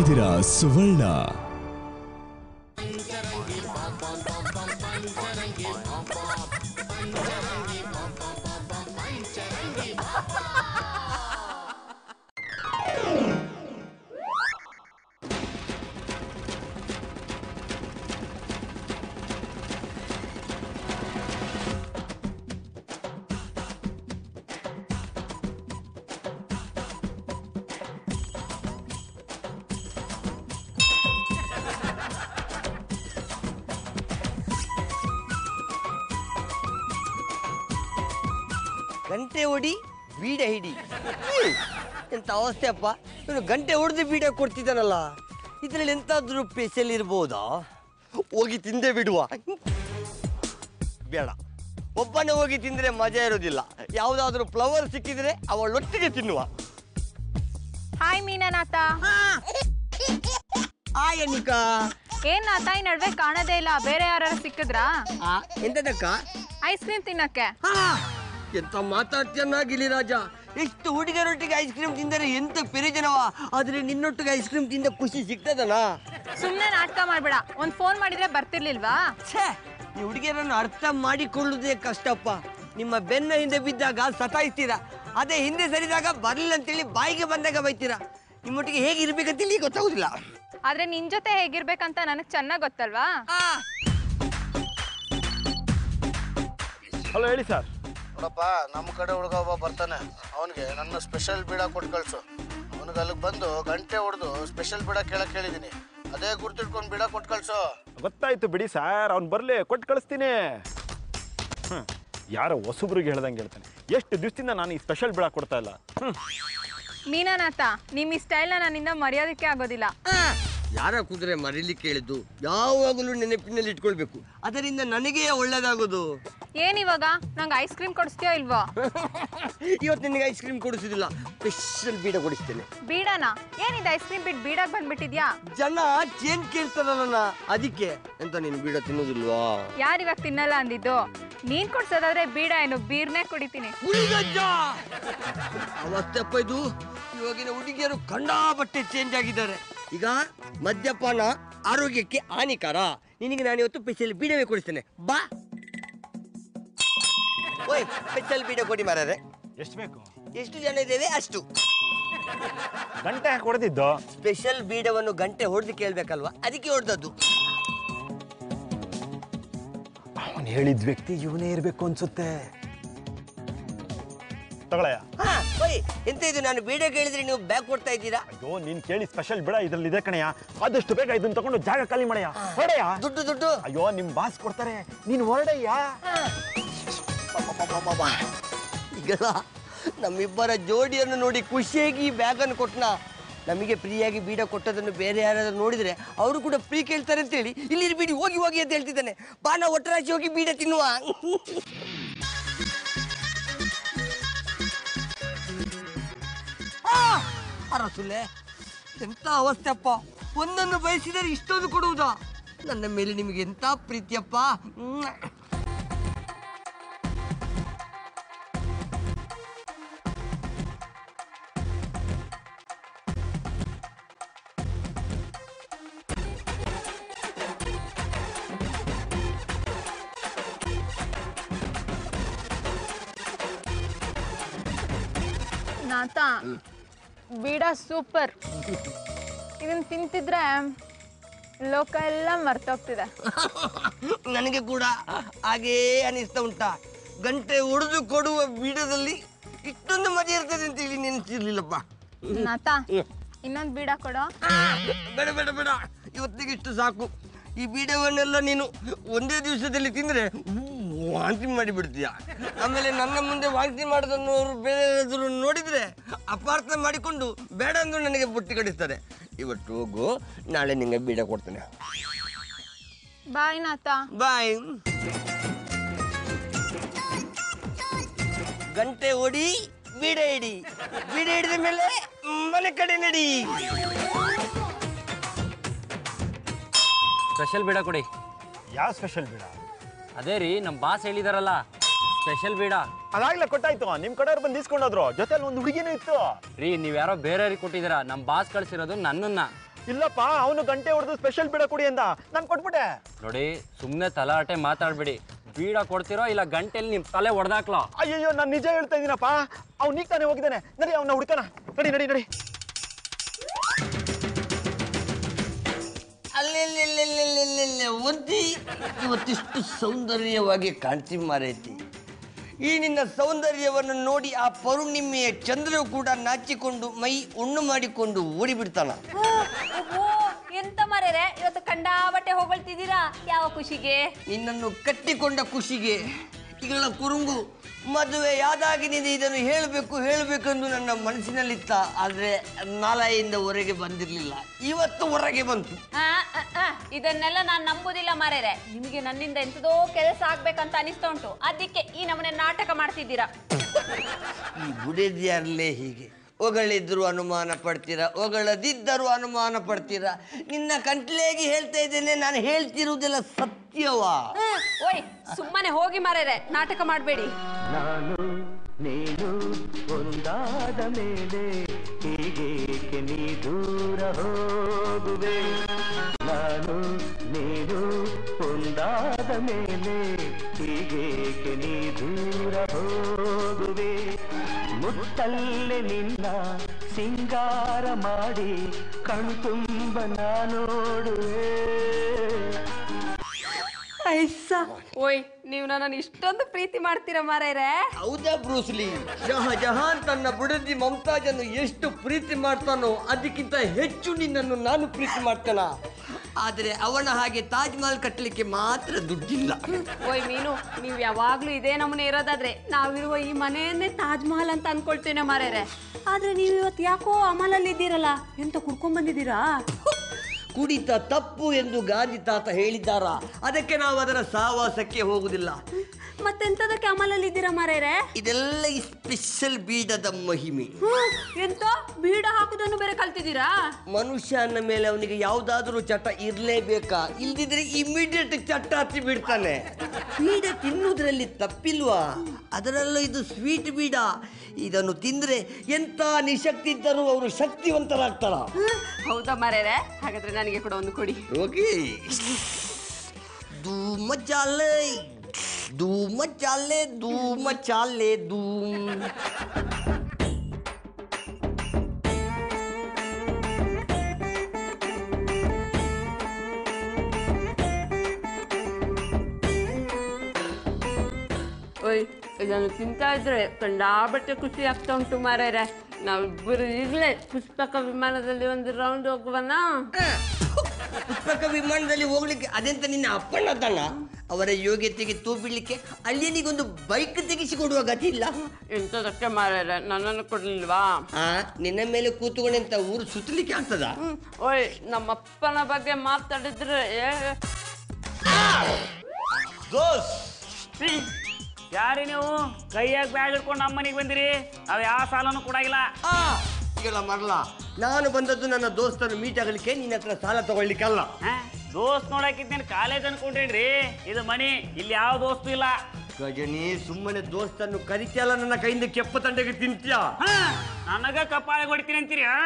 ಇದ್ದೀರಾ ಸುವರ್ಣ ಗಂಟೆ ಹೊಡಿ ಬೀಡ ಹಿಡಿ ಹ್ಮ್. ಎಂತ ಅವಸ್ಥೆ ಅಪ್ಪ ಇವನು ಗಂಟೆ ಹೊಡೆದು ಬೀಡ ಕೊಡ್ತಿದ್ದಾನಲ್ಲ ಇದರಲ್ಲಿ ಎಂತಾದ್ರೂ ಸ್ಪೆಷಲ್ ಇರ್ಬೋದಾ ಹೋಗಿ ತಿಂದೆ ಬಿಡುವ ಬೇಡ ಒಬ್ಬನೇ ಹೋಗಿ ತಿಂದ್ರೆ ಮಜಾ ಇರೋದಿಲ್ಲ ಯಾವುದಾದ್ರೂ ಫ್ಲವರ್ ಸಿಕ್ಕಿದ್ರೆ ಅವಳೊಟ್ಟಿಗೆ ತಿನ್ನುವ ಹಾಯ್ ಮೀನನಾಥ ಆಯನಿಕಾ ಏನ್ ನಾಥ ಈ ನಡುವೆ ಕಾಣದೇ ಇಲ್ಲ ಬೇರೆ ಯಾರು ಸಿಕ್ಕಿದ್ರಾ ಆ ಎಂತದಕ್ಕ ಐಸ್ ಕ್ರೀಮ್ ತಿನ್ನಕ್ಕೆ ಆ, ಎಂತ ಮಾತಾಡ್ತೀಯನ್ನ ಗಿಲಿರಾಜ ಎಷ್ಟು ಹುಡುಗರೊಟ್ಟಿಗೆ ಐಸ್ ಕ್ರೀಮ್ ತಿಂದರೆ ಎಂತ ಪ್ರಯೋಜನವ ಆದ್ರೆ ನಿನ್ನೊಟ್ಟಿಗೆ ಐಸ್ ಕ್ರೀಮ್ ತಿಂದ ಖುಷಿ ಸಿಗ್ತದನಾ ಸುಮ್ನೆ ನಾಟಕ ಮಾಡ್ಬೇಡ ಒಂದ್ ಫೋನ್ ಮಾಡಿದ್ರೆ ಬರ್ತಿರ್ಲಿಲ್ವಾ ಛೇ ಈ ಹುಡುಗಿಯರನ್ನು ಅರ್ಥ ಮಾಡಿಕೊಳ್ಳುವುದೇ ಕಷ್ಟಪ್ಪ ನಿಮ್ಮ ಬೆನ್ನ ಹಿಂದೆ ಬಿದ್ದಾಗ ಸತಾಯಿಸ್ತೀರಾ ಅದೇ ಹಿಂದೆ ಸರಿದಾಗ ಬರಲಿಲ್ಲ ಅಂತೇಳಿ ಬಾಯಿಗೆ ಬಂದಾಗ ಬೈತೀರಾ ನಿಮ್ಮೊಟ್ಟಿಗೆ ಹೇಗೆ ಇರ್ಬೇಕಂತೇಳಿ ಗೊತ್ತಾಗುದಿಲ್ಲ ಆದ್ರೆ ನಿನ್ ಜೊತೆ ಹೇಗಿರ್ಬೇಕಂತ ನನಗ್ ಚೆನ್ನಾಗ್ ಗೊತ್ತಲ್ವಾ ಹಲೋ ಹೇಳಿ ಸರ್ ನೋಡಪ್ಪ ನಮ್ಮ ಕಡೆ ಹುಡುಗ ಒಬ್ಬ ಬರ್ತಾನೆ ಅವನಿಗೆ ನನ್ನ ಸ್ಪೆಷಲ್ ಬೀಡ ಕೊಟ್ಟು ಕಳ್ಸು ಅವನಿಗೆ ಅಲ್ಲಿಗೆ ಬಂದು ಗಂಟೆ ಹೊಡೆದು ಸ್ಪೆಷಲ್ ಬೀಡ ಕೇಳಕ್ ಹೇಳಿದೀನಿ ಅದೇ ಗುರ್ತಿಟ್ಕೊಂಡು ಬೀಡ ಕೊಟ್ಟು ಕಳ್ಸು ಗೊತ್ತಾಯ್ತು ಬಿಡಿ ಸರ್ ಅವ್ನು ಬರಲಿ ಕೊಟ್ಟು ಕಳಿಸ್ತೀನಿ ಹ್ಮ್. ಯಾರೋ ಹೊಸಬ್ರಿಗೆ ಹೇಳ್ದಂಗೆ ಹೇಳ್ತಾನೆ ಎಷ್ಟು ದಿವಸದಿಂದ ನಾನು ಈ ಸ್ಪೆಷಲ್ ಬಿಡ ಕೊಡ್ತಾ ಇಲ್ಲ ಹ್ಮ್. ಮೀನನಾಥ ನಿಮ್ ಈ ಸ್ಟೈಲ್ನ ನನ್ನಿಂದ ಮರ್ಯಾದಕ್ಕೆ ಆಗೋದಿಲ್ಲ ಯಾರ ಕುದುರೆ ಮರೀಲಿಕ್ಕೆ ಹೇಳಿದ್ದು ಯಾವಾಗಲೂ ನೆನಪಿನಲ್ಲಿ ಇಟ್ಕೊಳ್ಬೇಕು ಅದರಿಂದ ನನಗೇ ಒಳ್ಳೇದಾಗೋದು ಏನಿವಾಗ ನಂಗೆ ಐಸ್ ಕ್ರೀಮ್ ಕೊಡಿಸ್ತೀಯೋ ಇಲ್ವೋ ಇವತ್ತು ನಿನಗೆ ಐಸ್ ಕ್ರೀಮ್ ಕೊಡಿಸೋದಿಲ್ಲ ಸ್ಪೆಷಲ್ ಬೀಡ ಕೊಡಿಸ್ತೇನೆ ಬೀಡನಾ ಏನಿದೆ ಐಸ್ ಕ್ರೀಮ್ ಬಿಟ್ಟು ಬೀಡಾಗ್ ಬಂದ್ಬಿಟ್ಟಿದ್ಯಾ ಜನ ಚೇನ್ ಕೇಳ್ತಾರಲ್ಲ ಅದಕ್ಕೆ ಎಂತ ನೀನು ಬೀಡ ತಿನ್ನೋದಿಲ್ವಾ ಯಾರಿವಾಗ ತಿನ್ನಲ್ಲ ಅಂದಿದ್ದು ನೀನ್ ಕೊಡ್ಸೋದಾದ್ರೆ ಬೀಡ ಏನು ಬೀರ್ನೇ ಕುಡಿತೀನಿ ಹುಡುಗಜ್ಜ ಅವತ್ತಪ್ಪ ಇದು ಇವಾಗಿನ ಹುಡುಗಿಯರು ಕಂಡಾಪಟ್ಟೆ ಚೇಂಜ್ ಆಗಿದ್ದಾರೆ ಈಗ ಮದ್ಯಪಾನ ಆರೋಗ್ಯಕ್ಕೆ ಹಾನಿಕಾರ ನಿನಗೆ ನಾನು ಇವತ್ತು ಸ್ಪೆಷಲ್ ಬೀಡವೇ ಕೊಡಿಸ್ತೇನೆ ಬಾ ಓಯ್ ಸ್ಪೆಷಲ್ ಬೀಡ ಕೊಡಿ ಮಾರಾರೆ ಎಷ್ಟು ಬೇಕು ಎಷ್ಟು ಜನ ಇದ್ದೇವೆ ಅಷ್ಟು ಗಂಟೆ ಹಾಕಿ ಹೊಡೆದಿದ್ದು ಸ್ಪೆಷಲ್ ಬೀಡವನ್ನು ಗಂಟೆ ಹೊಡೆದು ಕೇಳ್ಬೇಕಲ್ವಾ ಅದಕ್ಕೆ ಹೊಡೆದದ್ದು ಅವನು ಹೇಳಿದ ವ್ಯಕ್ತಿ ಇವನೇ ಇರಬೇಕು ಅನ್ಸುತ್ತೆ ತಗೊಳಯ್ಯ ಹಾ ಓಯ್ ಎಂತ ಇದು ನಾನು ಬೀಡ ಕೇಳಿದ್ರೆ ನೀವು ಬ್ಯಾಗ್ ಕೊಡ್ತಾ ಇದ್ದೀರಾ ಅಯ್ಯೋ ನೀನ್ ಕೇಳಿ ಸ್ಪೆಷಲ್ ಬಿಡ ಇದ್ರಲ್ಲಿ ಇದೆ ಕಣಯ್ಯ ಆದಷ್ಟು ಬೇಗ ಇದನ್ನ ತಗೊಂಡು ಜಾಗ ಖಾಲಿ ಮಾಡಯ್ಯ ಹೊಡೆಯ ದುಡ್ಡು ದುಡ್ಡು ಅಯ್ಯೋ ನಿಮ್ ಬಾಸ್ ಕೊಡ್ತಾರೆ ನೀನ್ ಹೊರಡಯ್ಯ ಈಗ ನಮ್ಮಿಬ್ಬರ ಜೋಡಿಯನ್ನು ನೋಡಿ ಖುಷಿಯಾಗಿ ಈ ಬ್ಯಾಗನ್ನು ಕೊಟ್ನ ನಮಗೆ ಫ್ರೀಯಾಗಿ ಬೀಡ ಕೊಟ್ಟದನ್ನು ಬೇರೆ ಯಾರಾದ್ರೂ ನೋಡಿದ್ರೆ ಅವರು ಕೂಡ ಫ್ರೀ ಕೇಳ್ತಾರೆ ಅಂತೇಳಿ ಇಲ್ಲಿ ಬಿಡಿ ಹೋಗಿ ಹೋಗಿ ಅಂತ ಹೇಳ್ತಿದ್ದಾನೆ ಬಾ ನಾ ಒಟ್ಟರಾಶಿ ಹೋಗಿ ಬೀಡ ತಿನ್ನುವ ಆ! ಅರಸುಲೆ ಎಂತ ಅವಸ್ಥೆ ಅಪ್ಪ ಒಂದನ್ನು ಬಯಸಿದರೆ ಇಷ್ಟೊಂದು ಕೊಡುವುದಾ ನನ್ನ ಮೇಲೆ ನಿಮಗೆ ಎಂತ ಪ್ರೀತಿಯಪ್ಪ ಮ್ಮ್. ನಾಥ ಬೀಡ ಸೂಪರ್ ಇದನ್ನ ತಿಂತಿದ್ರೆ ಲೋಕ ಎಲ್ಲ ಮರ್ತೋಗ್ತಿದೆ ನನಗೆ ಕೂಡ ಹಾಗೇ ಅನಿಸ್ತಾ ಉಂಟಾ ಗಂಟೆ ಹೊಡೆದು ಕೊಡುವ ಬೀಡದಲ್ಲಿ ಇಷ್ಟೊಂದು ಮಜಾ ಇರ್ತದೆ ಅಂತ ಹೇಳಿ ನೆನೆಸಿರ್ಲಿಲ್ಲಪ್ಪ ನಾಥ ಇನ್ನೊಂದು ಬೀಡ ಕೊಡೋ ಬೇಡ ಬೇಡ ಬೇಡ ಇವತ್ತಿಗೆ ಇಷ್ಟು ಸಾಕು ಈ ಬೀಡವನ್ನೆಲ್ಲ ನೀನು ಒಂದೇ ದಿವಸದಲ್ಲಿ ತಿಂದ್ರೆ ವಾಂತಿ ಮಾಡಿಬಿಡ್ತೀಯ ಆಮೇಲೆ ನನ್ನ ಮುಂದೆ ವಾಂತಿ ಮಾಡೋದನ್ನು ಅವರು ಬೇರೆ ಯಾರಾದ್ರೂ ನೋಡಿದ್ರೆ ಅಪಾರ್ಥ ಮಾಡಿಕೊಂಡು ಬೇಡ ಅಂದ್ರು ನನಗೆ ಬುಟ್ಟಿ ಕಡಿಸ್ತಾರೆ ಇವತ್ತು ಹೋಗು ನಾಳೆ ನಿಂಗೆ ಬೀಡ ಕೊಡ್ತೇನೆ ಬಾಯ್ ನಾಥ ಬಾಯ್ ಗಂಟೆ ಹೊಡಿ ಬೀಡ ಹಿಡಿ ಬೀಡ ಹಿಡಿದ ಮೇಲೆ ಮನೆ ಕಡೆ ನಡಿ ಸ್ಪೆಷಲ್ ಬೀಡ ಕೊಡಿ ಯಾವ ಸ್ಪೆಷಲ್ ಬಿಡ ಅದೇ ರೀ ನಮ್ಮ ಬಾಸ್ ಹೇಳಿದಾರಲ್ಲ ಸ್ಪೆಷಲ್ ಬೀಡ ಅದಾಗ್ಲೇ ಕೊಟ್ಟಾಯ್ತು ನಿಮ್ ಕಡೆಯವ್ರು ಬಂದು ಇಸ್ಕೊಂಡೋದ್ರು ಜೊತೆಲಿ ಒಂದು ಹುಡುಗಿನೂ ಇತ್ತು ರೀ ನೀವು ಯಾರೋ ಬೇರೆಯವ್ರಿಗೆ ಕೊಟ್ಟಿದ್ದೀರಾ ನಮ್ಮ ಬಾಸ್ ಕಳ್ಸಿರೋದು ನನ್ನನ್ನ ಇಲ್ಲಪ್ಪ ಅವನು ಗಂಟೆ ಹೊಡೆದು ಸ್ಪೆಷಲ್ ಬೀಡ ಕೊಡಿ ಅಂದ ನಾನು ಕೊಟ್ಬಿಟ್ಟೆ ನೋಡಿ ಸುಮ್ಮನೆ ತಲಾಟೆ ಮಾತಾಡ್ಬೇಡಿ ಬೀಡ ಕೊಡ್ತಿರೋ ಇಲ್ಲ ಗಂಟೆಲಿ ನಿಮ್ಮ ತಲೆ ಹೊಡೆದಾಕ್ಲೋ ಅಯ್ಯಯ್ಯೋ ನಾನು ನಿಜ ಹೇಳ್ತಾ ಇದ್ದೀನಪ್ಪ ಅವ್ನು ಈಗ ತಾನೇ ಹೋಗಿದ್ದಾನೆ ನಡಿ ಅವನ ಹುಡ್ಕನ ನಡಿ ನಡಿ ನಡಿ ಅಲ್ಲೆಲ್ಲೆಲ್ಲೆಲ್ಲೆಲ್ಲೆಲ್ಲೆ ಒಂದಿ ಇವತ್ತಿಷ್ಟು ಸೌಂದರ್ಯವಾಗಿ ಕಾಣ್ತಿ ಮಾರೈತಿ ಈ ನಿನ್ನ ಸೌಂದರ್ಯವನ್ನು ನೋಡಿ ಆ ಪೌರ್ಣಿಮೆಯ ಚಂದ್ರವು ಕೂಡ ನಾಚಿಕೊಂಡು ಮೈ ಉಣ್ಣು ಮಾಡಿಕೊಂಡು ಓಡಿಬಿಡ್ತಾನ ಓಹೋ ಎಂತ ಮರ್ಯಾರೆ ಇವತ್ತು ಕಂಡಾಬಟ್ಟೆ ಹೊಗಳ್ತಿದ್ದೀರಾ ಯಾವ ಖುಷಿಗೆ ನಿನ್ನನ್ನು ಕಟ್ಟಿಕೊಂಡ ಖುಷಿಗೆ ಈಗಳ ಕುರುಂಗು ಮದುವೆ ಯಾದಾಗಿನಿದೆ ಇದನ್ನು ಹೇಳಬೇಕು ಹೇಳಬೇಕೆಂದು ನನ್ನ ಮನಸ್ಸಿನಲ್ಲಿತ್ತ ಆದರೆ ನಾಲೆಯಿಂದ ಹೊರಗೆ ಬಂದಿರಲಿಲ್ಲ ಇವತ್ತು ಹೊರಗೆ ಬಂತು ಆ, ಆ, ಆ, ಇದನ್ನೆಲ್ಲ ನಾನು ನಂಬುದಿಲ್ಲ ಮಾರ್ಯಾರೆ ನಿಮಗೆ ನನ್ನಿಂದ ಎಂತದೋ ಕೆಲಸ ಆಗ್ಬೇಕಂತ ಅನಿಸ್ತಾ ಉಂಟು ಅದಕ್ಕೆ ಈ ನಮ್ಮನೆ ನಾಟಕ ಮಾಡ್ತಿದ್ದೀರಾ ಈ ಬುಡೇದಿಯಾರಲ್ಲೇ ಹೀಗೆ ಹೊಗಳಿದ್ರು ಅನುಮಾನ ಪಡ್ತೀರಾ ಹೊಗಳದಿದ್ದರೂ ಅನುಮಾನ ಪಡ್ತೀರಾ ನಿನ್ನ ಕಂಟ್ಲೇಗೆ ಹೇಳ್ತಾ ಇದ್ದೇನೆ ನಾನು ಹೇಳ್ತಿರುವುದೆಲ್ಲ ಸತ್ಯವಾ ಹ್ಮ್, ಓಯ್ ಸುಮ್ಮನೆ ಹೋಗಿ ಮಾರ್ಯಾರೆ ನಾಟಕ ಮಾಡಬೇಡಿ ನಾನು ನೀನು ಒಂದಾದ ಮೇಲೆ ಹೀಗೇಕೆ ನೀ ದೂರ ಹೋಗುವೆ ನಾನು ನೀನು ಒಂದಾದ ಮೇಲೆ ಹೀಗೇಕೆ ನೀ ದೂರ ಹೋಗುವೆ ಮುತ್ತಲ್ಲೇ ನಿನ್ನ ಸಿಂಗಾರ ಮಾಡಿ ಕಣ್ತುಂಬ ನೋಡುವೆ ಐಸ ಓಯ್ ನೀವು ನನ್ನನ್ನು ಇಷ್ಟೊಂದು ಪ್ರೀತಿ ಮಾಡ್ತೀರಾ ಮಾರ್ಯಾರೆ ಹೌದಾ ಬ್ರೂಸ್ಲಿ ಶಹಜಹಾನ್ ತನ್ನ ಬುಡದಿ ಮಮತಾಜನ್ನು ಎಷ್ಟು ಪ್ರೀತಿ ಮಾಡ್ತಾನೋ ಅದಕ್ಕಿಂತ ಹೆಚ್ಚು ನಿನ್ನನ್ನು ನಾನು ಪ್ರೀತಿ ಮಾಡ್ತಾನ ಆದರೆ ಅವನ ಹಾಗೆ ತಾಜ್ ಮಹಲ್ ಕಟ್ಟಲಿಕ್ಕೆ ಮಾತ್ರ ದುಡ್ಡಿಲ್ಲ ಓಯ್ ಮೀನು ನೀವು ಯಾವಾಗ್ಲೂ ಇದೇ ನಮೂನೆ ಇರೋದಾದ್ರೆ ನಾವಿರುವ ಈ ಮನೆಯನ್ನೇ ತಾಜ್ ಮಹಲ್ ಅಂತ ಅನ್ಕೊಳ್ತೇನೆ ಮಾರ್ಯಾರೆ ಆದ್ರೆ ನೀವು ಇವತ್ತು ಯಾಕೋ ಅಮಲಲ್ಲಿ ಇದ್ದೀರಲ್ಲ ಎಂತ ಕುಡ್ಕೊಂಡ್ ಬಂದಿದ್ದೀರಾ ಕುಡಿತ ತಪ್ಪು ಎಂದು ಗಾಂಧಿ ತಾತ ಹೇಳಿದ್ದಾರ ಅದಕ್ಕೆ ನಾವು ಅದರ ಸಹವಾಸಕ್ಕೆ ಹೋಗುದಿಲ್ಲ ಮತ್ತೆಂತದಕ್ಕೆ ಅಮಲಲ್ಲಿ ಇದ್ದೀರಾ ಮಾರ್ಯಾರೆ ಇದೆಲ್ಲ ಈ ಸ್ಪೆಷಲ್ ಬೀಡದ ಮಹಿಮೆ ಹ್ಮ್, ಎಂತ ಬೀಡ ಹಾಕುದನ್ನು ಬೇರೆ ಕಲ್ತಿದ್ದೀರಾ ಮನುಷ್ಯ ಅಂದ ಮೇಲೆ ಅವನಿಗೆ ಯಾವುದಾದ್ರೂ ಚಟ ಇರಲೇಬೇಕಾ ಇಲ್ದಿದ್ರೆ ಇಮಿಡಿಯೇಟ್ ಚಟ ಹತ್ತಿ ಬಿಡ್ತಾನೆ ಬೀಡ ತಿನ್ನುವುದರಲ್ಲಿ ತಪ್ಪಿಲ್ವಾ ಅದರಲ್ಲೂ ಇದು ಸ್ವೀಟ್ ಬೀಡ ಇದನ್ನು ತಿಂದ್ರೆ ಎಂತ ನಿಶಕ್ತಿ ಇದ್ದರೂ ಅವರು ಶಕ್ತಿವಂತರಾಗ್ತಾರ ಹ್ಮ್, ಹೌದಾ ಮಾರ್ಯಾರೆ ಹಾಗಾದ್ರೆ ನನಗೆ ಕೂಡ ಒಂದು ಕೊಡಿ ಓಕೆ ಧೂಮ ಚಾಲೆ ಧೂಮ ಚಾಲೆ ಧೂಮ ಚಾಲೆ ಧೂಮ್ ಓಯ್ ಇದನ್ನು ತಿಂತಾ ಇದ್ರೆ ಕಂಡಾಬಟ್ಟೆ ಖುಷಿ ಆಗ್ತಾ ಉಂಟು ಮಾರ್ಯಾರೆ ನಾವಿಬ್ಬರು ಈಗಲೇ ಪುಸ್ತಕ ವಿಮಾನದಲ್ಲಿ ಒಂದು ರೌಂಡ್ ಹೋಗುವನಾ ಪುಸ್ತಕ ವಿಮಾನದಲ್ಲಿ ಹೋಗ್ಲಿಕ್ಕೆ ಅದೆಂತ ನಿನ್ನ ಅಪ್ಪಣ್ಣ ತಣ್ಣ ಅವರ ಯೋಗ್ಯತೆಗೆ ತೂ ಬಿಡ್ಲಿಕ್ಕೆ ಅಲ್ಲಿಯನಿಗೊಂದು ಬೈಕ್ ತೆಗಿಸಿ ಕೊಡುವ ಗತಿ ಇಲ್ಲ ಎಂತದಕ್ಕೆ ಮಾರ್ಯಾರೆ ನನ್ನನ್ನು ಕೊಡ್ಲಿಲ್ವಾ ಆ ನಿನ್ನ ಮೇಲೆ ಕೂತ್ಕೊಂಡೆಂತ ಊರು ಸುತ್ತಲಿಕ್ಕೆ ಆಗ್ತದ ಹ್ಮ್. ಓಯ್ ನಮ್ಮಪ್ಪನ ಬಗ್ಗೆ ಮಾತಾಡಿದ್ರೆ ಏ- ದೋಸ್ ಯಾರಿ ನೀವು ಕೈಯಾಗ ಬ್ಯಾಗ್ ಹಿಡ್ಕೊಂಡು ನಮ್ಮ ಮನೆಗೆ ಬಂದಿರಿ ನಾವ್ ಯಾವ ಸಾಲನು ಕೊಡಾಗಿಲ್ಲ ಆ ಈಗಲ್ಲ ಮರಲ ನಾನು ಬಂದದ್ದು ನನ್ನ ದೋಸ್ತರು ಮೀಟ್ ಆಗಲಿಕ್ಕೆ ನಿನ್ನ ಹತ್ರ ಸಾಲ ತಗೊಳ್ಲಿಕ್ಕಲ್ಲ ಹಾ? ದೋಸ್ತ್ ನೋಡಕ್ಕಿದ್ದೇನೆ ಕಾಲೇಜ್ ಅನ್ಕೊಂಡ್ರೇನ್ರಿ ಇದು ಮನಿ ಇಲ್ಲಿ ಯಾವ ದೋಸ್ತು ಇಲ್ಲ ಗಜನಿ ಸುಮ್ಮನೆ ದೋಸ್ತನ್ನು ಕರಿತಿಯಲ್ಲ ನನ್ನ ಕೈಯಿಂದ ಕೆಪ್ಪ ತಂಡೆಗೆ ತಿಂತ್ಯಾ ಹಾ? ನನಗ ಕಪಾಳ ಹೊಡಿತೀನಿ ಅಂತೀರಿ ಹಾ?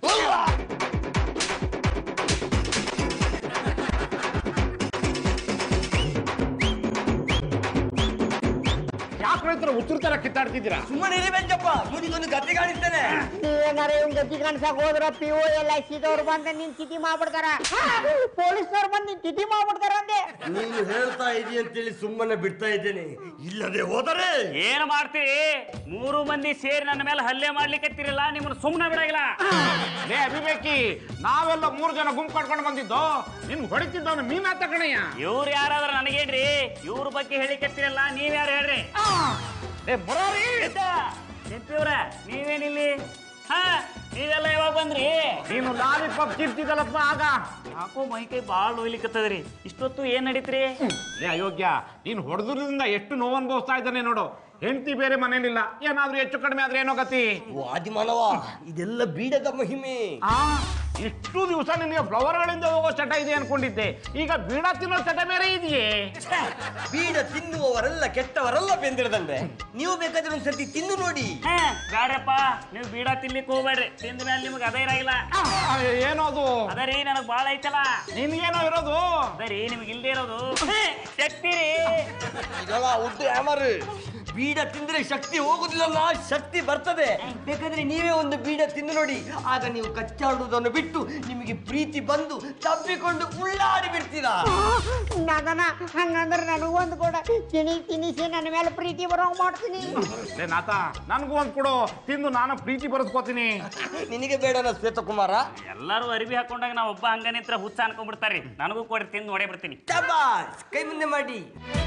ಯಾಕೆ ರೈತರ ಉತ್ತರ ತರ ಕಿತ್ತಾಡ್ತಿದ್ದೀರಾ ಸುಮ್ಮನೆ ಇರಬೇಕಪ್ಪ ಇವನಿಗೊಂದು ಗತಿ ಕಾಣಿಸ್ತೇನೆ ನೀವೇನಾರ ಇವ್ ಗತಿ ಕಾಣಿಸಕ್ ಹೋದ್ರ ಪಿ ಓ ಎಲ್ ಐ ಸಿದವ್ರು ಬಂದ ನಿನ್ ಚಿಟಿ ಮಾಡ್ಬಿಡ್ತಾರ ಪೊಲೀಸ್ನವ್ರು ಬಂದ್ ನಿನ್ ಚಿಟಿ ಮಾಡ್ಬಿಡ್ತಾರ ಅಂದೆ ನೀನು ಹೇಳ್ತಾ ಇದೀಯ ಅಂತೇಳಿ ಸುಮ್ಮನೆ ಬಿಡ್ತಾ ಇದ್ದೇನೆ ಇಲ್ಲದೆ ಹೋದರೆ ಏನ್ ಮಾಡ್ತೀರಿ ಮೂರು ಮಂದಿ ಸೇರಿ ನನ್ನ ಮೇಲೆ ಹಲ್ಲೆ ಮಾಡ್ಲಿಕ್ಕತ್ತಿರಲ್ಲ ನಿಮ್ಮನ್ನ ಸುಮ್ಮನೆ ಬಿಡಾಗಿಲ್ಲ ಲೇ ಅಭಿಬೇಕಿ ನಾವೆಲ್ಲ ಮೂರು ಜನ ಗುಂಪು ಕಟ್ಕೊಂಡು ಬಂದಿದ್ದು ನಿನ್ ಹೊಡಿತಿದ್ದವನು ಮೀನಾ ತಕಣಯ್ಯ ಇವ್ರು ಯಾರಾದ್ರ ನನಗೇನ್ರಿ ಇವ್ರ ಬಗ್ಗೆ ಹೇಳಿಕತ್ತಿರಲ್ಲ ನೀವ್ಯಾರು ಹೇಳ್ರಿ ಲೇ ಬರೋರಿ ನೆಂಪಿವ್ರ ನೀವೇನಿಲ್ಲಿ ಹಾ ನೀವೆಲ್ಲ ಯಾವಾಗ ಬಂದ್ರಿ ನೀನು ಲಾಲಿಪಾಪ್ ತಿಂತಿದ್ದಲ್ಲಪ್ಪ ಆಗ ಯಾಕೋ ಮೈ ಕೈ ಭಾಳ ನೋಯ್ಲಿಕ್ಕತ್ತದ್ರಿ ಇಷ್ಟೊತ್ತು ಏನ್ ನಡೀತ್ರಿ ಲೇ ಅಯೋಗ್ಯ ನೀನು ಹೊಡೆದ್ರಿಂದ ಎಷ್ಟು ನೋವು ಅನುಭವಿಸ್ತಾ ಇದ್ದಾನೆ ನೋಡು ಹೆಂಡತಿ ಬೇರೆ ಮನೇಲಿಲ್ಲ ಏನಾದ್ರೂ ಹೆಚ್ಚು ಕಡಿಮೆ ಆದ್ರೆ ಏನೋ ಗತಿ ವಾದಿ ಮಾನವ ಇದೆಲ್ಲ ಬೀಡದ ಮಹಿಮೆ ಆ ಇಷ್ಟು ದಿವಸ ನಿನಗೆ ಫ್ಲವರ್ಗಳಿಂದ ಹೋಗೋ ಚಟ ಇದೆ ಅನ್ಕೊಂಡಿದ್ದೆ ಈಗ ಬೀಡ ತಿನ್ನೋ ಚಟ ಬೇರೆ ಇದೆಯೇ ಬೀಡ ತಿನ್ನುವವರೆಲ್ಲ ಕೆಟ್ಟವರೆಲ್ಲ ಬೆಂದಿರದಂಡೆ ನೀವು ಬೇಕಾದ್ರೆ ಒಂದ್ಸರ್ತಿ ತಿಂದು ನೋಡಿ ಹಾ, ಬ್ಯಾಡ್ರಪ್ಪ ನೀವು ಬೀಡ ತಿನ್ಲಿಕ್ಕೆ ಹೋಗ್ಬೇಡ್ರಿ ತಿಂದ ಮೇಲೆ ನಿಮ್ಗೆ ಅದೇ ಇರಾಗಿಲ್ಲ ಏನೋ ಅದು ಅದೇ ರೀ ನನಗೆ ಭಾಳ ಐತಲ್ಲ ನಿನ್ಗೇನೋ ಇರೋದು ಅದೇ ರೀ ನಿಮ್ಗೆ ಇಲ್ದೇ ಇರೋದು ಶಕ್ತಿ ರೀ ಇದಲ್ಲ ಉದ್ದು ಹ್ಯಾಮರ್ ಬೀಡ ತಿಂದ್ರೆ ಶಕ್ತಿ ಹೋಗುದಿಲ್ಲಲ್ಲ ಶಕ್ತಿ ಬರ್ತದೆ ಬೇಕಾದ್ರೆ ನೀವೇ ಒಂದು ಬೀಡ ತಿಂದು ನೋಡಿ ಆಗ ನೀವು ಕಚ್ಚಾಡುವುದನ್ನು ಬಿಟ್ಟು ನಿಮಗೆ ಪ್ರೀತಿ ಬಂದು ತಪ್ಪಿಕೊಂಡು ಉಳ್ಳಾಡಿ ಬಿಡ್ತೀರಾ ನಾಗನ ಹಂಗಂದ್ರೆ ನನಗೊಂದು ಕೂಡ ತಿನಿ ತಿನಿಸಿ ನನ್ನ ಮೇಲೆ ಪ್ರೀತಿ ಬರೋಂಗ್ ಮಾಡ್ತೀನಿ ಲೇ ನಾಥ ನನಗೂ ಒಂದ್ ಕೊಡು ತಿಂದು ನಾನು ಪ್ರೀತಿ ಬರೆಸ್ಕೋತೀನಿ ನಿನಗೆ ಬೇಡನ ಶ್ವೇತಕುಮಾರ ಎಲ್ಲರೂ ಅರಿವಿ ಹಾಕೊಂಡಾಗ ನಾವು ಒಬ್ಬ ಹಂಗ ನಿಂತ್ರ ಹುಚ್ಚ ಅನ್ಕೊಂಡ್ಬಿಡ್ತಾರ್ರಿ ನನಗೂ ಕೊಡಿ ತಿಂದು ನೋಡೇ ಬಿಡ್ತೀನಿ ಶಬಾಸ್ ಕೈ ಮುಂದೆ ಮಾಡಿ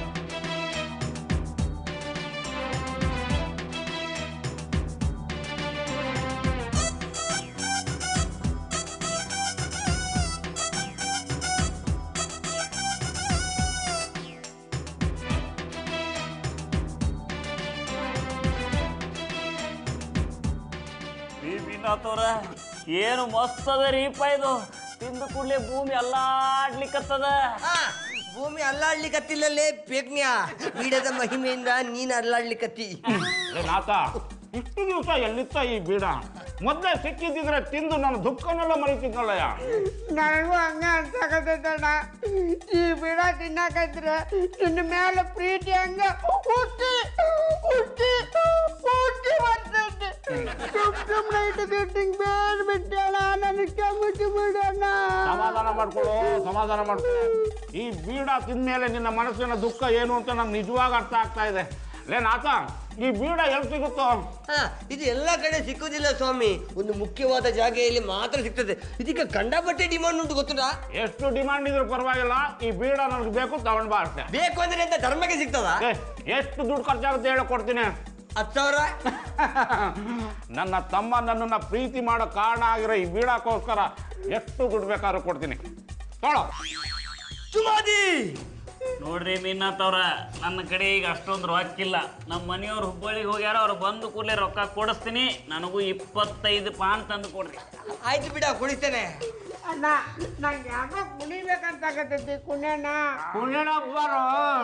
ಈ ಬಿನ್ನಾತವ್ರ ಏನು ಮಸ್ತ್ ಅದ ರೀಪ ಇದು ತಿಂದು ಕೂಡಲೇ ಭೂಮಿ ಅಲ್ಲಾಡ್ಲಿಕ್ಕತ್ತದ ಆ, ಭೂಮಿ ಅಲ್ಲಾಡ್ಲಿಕ್ಕತ್ತಿಲ್ಲಲೇ ಪೇಕ್ನ್ಯಾ ಬೀಡದ ಮಹಿಮೆಯಿಂದ ನೀನ್ ಅಲ್ಲಾಡ್ಲಿಕ್ಕತ್ತಿ ಲೇ ನಾಥ ಇಷ್ಟು ದಿವಸ ಎಲ್ಲಿತ್ತ ಈ ಬೀಡ ಮೊದಲೇ ಸಿಕ್ಕಿದ್ದಿದ್ರೆ ತಿಂದು ನನ್ನ ದುಃಖನೆಲ್ಲ ಮರಿತಿದ್ನಲ್ಲಯ್ಯ ನನಗೂ ಹಂಗ ಅನ್ಸಕತ್ತೈತಣ್ಣ ಈ ಬಿಡ ತಿನ್ನಕತ್ರ ನಿನ್ನ ಮೇಲೆ ಪ್ರೀತಿ ಹಂಗ ಹುಟ್ಟಿ ಹುಟ್ಟಿ ಹುಟ್ಟಿ ಬರ್ತೈತೆ ಸುಮ್ ಸುಮ್ಮನೆ ಇಟ್ಕೊಂಡು ಬೇರೆ ಬಿಟ್ಟಣ ನನಗೆ ಕ್ಷಮಿಸಿ ಬಿಡಣ್ಣ ಸಮಾಧಾನ ಮಾಡ್ಕೊಳ್ಳು ಸಮಾಧಾನ ಮಾಡ್ಕೊಳ್ಳು ಈ ಬೀಡ ತಿಂದ್ಮೇಲೆ ನಿನ್ನ ಮನಸ್ಸಿನ ದುಃಖ ಏನು ಅಂತ ನಂಗೆ ನಿಜವಾಗ ಅರ್ಥ ಆಗ್ತಾ ಇದೆ ಲೇ ನಾಥ ಈ ಬೀಡ ಎಲ್ಲಿ ಸಿಗುತ್ತೋ ಹಾ ಇದು ಎಲ್ಲ ಕಡೆ ಸಿಕ್ಕುದಿಲ್ಲ ಸ್ವಾಮಿ ಒಂದು ಮುಖ್ಯವಾದ ಜಾಗೆಯಲ್ಲಿ ಮಾತ್ರ ಸಿಗ್ತದೆ ಇದಕ್ಕೆ ಕಂಡಪಟ್ಟೆ ಡಿಮಾಂಡ್ ಉಂಟು ಗೊತ್ತುಂಟಾ ಎಷ್ಟು ಡಿಮಾಂಡ್ ಇದ್ರೂ ಪರವಾಗಿಲ್ಲ ಈ ಬೀಡ ನನಗೆ ಬೇಕು ತಗೊಂಡ್ ಬಾ ಅಷ್ಟೇ ಬೇಕು ಅಂದ್ರೆ ಅಂತ ಧರ್ಮಕ್ಕೆ ಸಿಗ್ತದ ಏ, ಎಷ್ಟು ದುಡ್ಡು ಖರ್ಚಾಗುತ್ತೆ ಹೇಳಿ ಕೊಡ್ತೀನಿ ಹತ್ತು ಸಾವಿರ ನನ್ನ ತಮ್ಮ ನನ್ನನ್ನ ಪ್ರೀತಿ ಮಾಡೋ ಕಾರಣ ಆಗಿರೋ ಈ ಬೀಡಕ್ಕೋಸ್ಕರ ಎಷ್ಟು ದುಡ್ಡು ಬೇಕಾದ್ರೂ ಕೊಡ್ತೀನಿ ತೊಳೋ ಸುಮಾದಿ ನೋಡ್ರಿ ಮೀನಾಥವ್ರ ನನ್ನ ಕಡೆ ಈಗ ಅಷ್ಟೊಂದು ರೊಕ್ಕಿಲ್ಲ ನಮ್ಮ ಮನೆಯವ್ರು ಹುಬ್ಬಳ್ಳಿಗೆ ಹೋಗ್ಯಾರ ಅವ್ರು ಬಂದು ಕೂಡಲೇ ರೊಕ್ಕ ಕೊಡಿಸ್ತೀನಿ ನನಗೂ ಇಪ್ಪತ್ತೈದು ಪಾನ್ ತಂದು ಕೊಡ್ರಿ ಆಯ್ತು ಬಿಡ ಕುಡಿಸ್ತೇನೆ ಅಣ್ಣ ನಂಗೆ ಯಾಕೋ ಕುಣಿಬೇಕಂತ ಆಗತೈತಿ ಕುಣ್ಯಣ್ಣ ಪುಣ್ಯನ ಬರೋ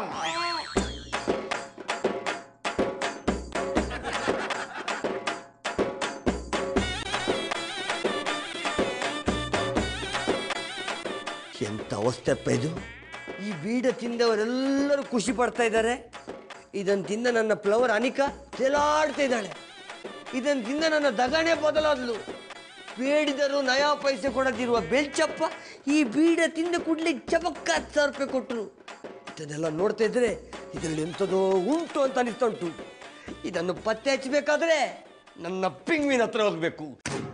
ಎಂತ ಅವಸ್ಥೆಪ್ಪ ಇದು ಈ ಬೀಡ ತಿಂದವರೆಲ್ಲರೂ ಖುಷಿ ಪಡ್ತಾ ಇದ್ದಾರೆ ಇದನ್ನು ತಿಂದ ನನ್ನ ಫ್ಲವರ್ ಅನಿಕಾ ತೇಲಾಡ್ತಾ ಇದ್ದಾಳೆ ಇದನ್ನು ತಿಂದ ನನ್ನ ದಗಣೆ ಬದಲಾದ್ಲು ಬೇಡಿದರು ನಯಾ ಪೈಸೆ ಕೊಡದಿರುವ ಬೆಳ್ಚಪ್ಪ ಈ ಬೀಡ ತಿಂದ ಕೂಡಲೇ ಚಮಕ್ಕ ಹತ್ತು ಸಾವಿರ ರೂಪಾಯಿ ಕೊಟ್ಟರು ಇದನ್ನೆಲ್ಲ ನೋಡ್ತಾ ಇದ್ರೆ ಇದರಲ್ಲಿ ಎಂಥದೋ ಉಂಟು ಅಂತ ಅನಿಸ್ತಾ ಉಂಟು ಇದನ್ನು ಪತ್ತೆ ಹಚ್ಚಬೇಕಾದ್ರೆ ನನ್ನ ಪಿಂಗ್ವಿನ ಹತ್ರ ಹೋಗ್ಬೇಕು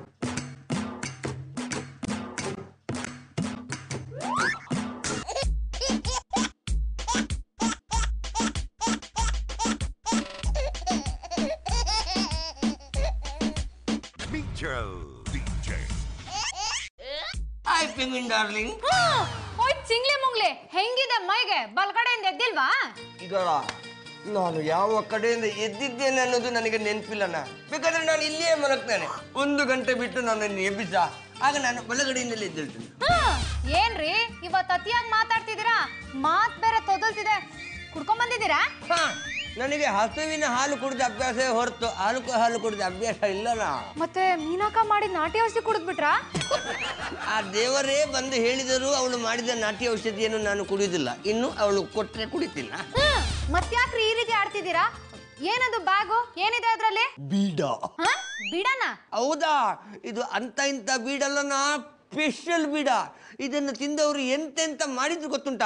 ಹಾಯ್ ಪಿಂಗ್ವಿನ್ ಡಾರ್ಲಿಂಗ್ ಹೋಯ್ ಚಿಂಗ್ಲೆ ಮುಂಗ್ಲೆ ಹೆಂಗಿದೆ ಮೈಗೆ ಬಲ್ಗಡೆಯಿಂದ ಎದ್ದಿಲ್ವಾ ಇದಳ ನಾನು ಯಾವ ಕಡೆಯಿಂದ ಎದ್ದಿದ್ದೇನೆ ಅನ್ನೋದು ನನಗೆ ನೆನಪಿಲ್ಲಣ್ಣ ಬೇಕಾದ್ರೆ ನಾನು ಇಲ್ಲಿಯೇ ಮಲಗ್ತೇನೆ ಒಂದು ಗಂಟೆ ಬಿಟ್ಟು ನನ್ನನ್ನು ಎಬ್ಬಿಸ ಆಗ ನಾನು ಬಲಗಡೆಯಿಂದಲೇ ಎದ್ದೇಳ್ತೇನೆ ಹ್ಮ್. ಏನ್ರಿ ಇವತ್ ಅತಿಯಾಗಿ ಮಾತಾಡ್ತಿದ್ದೀರಾ ಮಾತ್ ಬೇರೆ ತೊದಲ್ತಿದೆ ಕುಡ್ಕೊಂಡ್ ಬಂದಿದ್ದೀರಾ ಹಾ, ನನಗೆ ಹಸುವಿನ ಹಾಲು ಕುಡಿದ ಅಭ್ಯಾಸವೇ ಹೊರತು ಹಾಲು ಹಾಲು ಕುಡಿದ ಅಭ್ಯಾಸ ಇಲ್ಲಣ್ಣ ಮತ್ತೆ ಮೀನಾಕ ಮಾಡಿದ ನಾಟಿ ಔಷಧಿ ಕುಡಿದ್ಬಿಟ್ರಾ ಆ ದೇವರೇ ಬಂದು ಹೇಳಿದರು ಅವಳು ಮಾಡಿದ ನಾಟಿ ಔಷಧಿಯನ್ನು ನಾನು ಕುಡಿಯುವುದಿಲ್ಲ ಇನ್ನು ಅವಳು ಕೊಟ್ಟರೆ ಕುಡಿತಿಲ್ಲ ಹ್ಮ್. ಮತ್ತ್ಯಾಕ್ರಿ ಈ ರೀತಿ ಆಡ್ತಿದ್ದೀರಾ ಏನದು ಬ್ಯಾಗು ಏನಿದೆ ಅದ್ರಲ್ಲಿ ಬೀಡ ಹ? ಬಿಡನ ಹೌದಾ ಇದು ಅಂತ ಇಂಥ ಬೀಡಲ್ಲನ ಸ್ಪೆಷಲ್ ಬೀಡ ಇದನ್ನು ತಿಂದವರು ಎಂತೆಂತ ಮಾಡಿದ್ರು ಗೊತ್ತುಂಟಾ